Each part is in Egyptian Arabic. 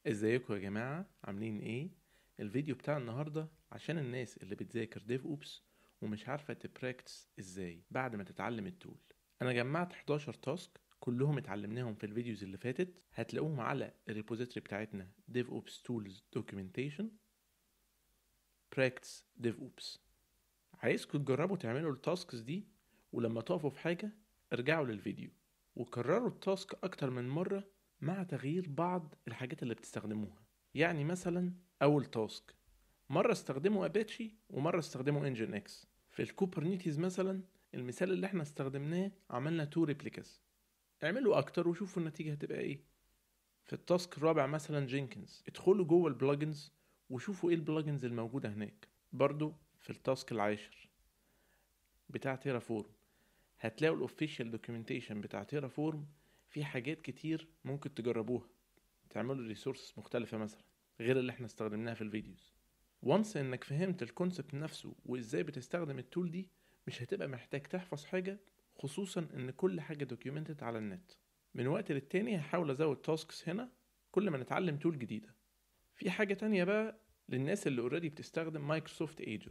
ازيكم يا جماعة عاملين ايه؟ الفيديو بتاع النهاردة عشان الناس اللي بتذاكر ديف اوبس ومش عارفة تبراكتس ازاي بعد ما تتعلم التول انا جمعت 11 تاسك كلهم اتعلمناهم في الفيديوز اللي فاتت هتلاقوهم على الريبوزيتوري بتاعتنا ديف اوبس تولز دوكيومنتيشن براكتس ديف اوبس عايزكم تجربوا تعملوا التاسكس دي ولما تقفوا في حاجة ارجعوا للفيديو وكرروا التاسك اكتر من مرة مع تغيير بعض الحاجات اللي بتستخدموها يعني مثلا اول تاسك مرة استخدموا اباتشي ومرة استخدموا انجن اكس في الكوبرنيتيز مثلا المثال اللي احنا استخدمناه عملنا تو ريبليكاس اعملوا اكتر وشوفوا النتيجة هتبقى ايه في التاسك الرابع مثلا جينكنز ادخلوا جوه البلجنز وشوفوا ايه البلجنز الموجودة هناك برضو في التاسك العاشر بتاع تيرافورم هتلاقوا الاوفيشال دوكيومنتيشن بتاع تيرافورم في حاجات كتير ممكن تجربوها تعملوا ريسورسز مختلفة مثلا غير اللي احنا استخدمناها في الفيديوز وانس انك فهمت الكونسبت نفسه وازاي بتستخدم التول دي مش هتبقى محتاج تحفظ حاجة خصوصا ان كل حاجة دوكيومنتد على النت من وقت للتاني هحاول ازود تاسكس هنا كل ما نتعلم تول جديدة في حاجة تانية بقى للناس اللي اوريدي بتستخدم مايكروسوفت ايجر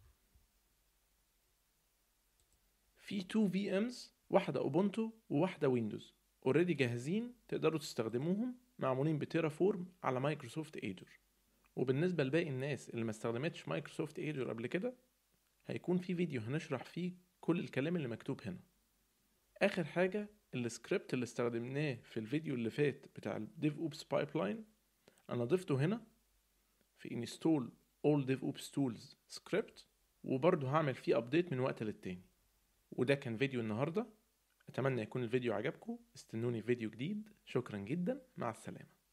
في تو في امز واحدة اوبونتو وواحدة ويندوز اوريدي جاهزين تقدروا تستخدموهم معمولين بتيرا فورم على مايكروسوفت ايجر وبالنسبة لباقي الناس اللي ما استخدمتش مايكروسوفت ايجر قبل كده هيكون في فيديو هنشرح فيه كل الكلام اللي مكتوب هنا اخر حاجة السكريبت اللي استخدمناه في الفيديو اللي فات بتاع الديف اوبس بايبلاين انا ضفته هنا في انستول all DevOps tools سكريبت وبرضه هعمل فيه ابديت من وقت للتاني وده كان فيديو النهارده اتمنى يكون الفيديو عجبكم استنوني في فيديو جديد شكرا جدا مع السلامه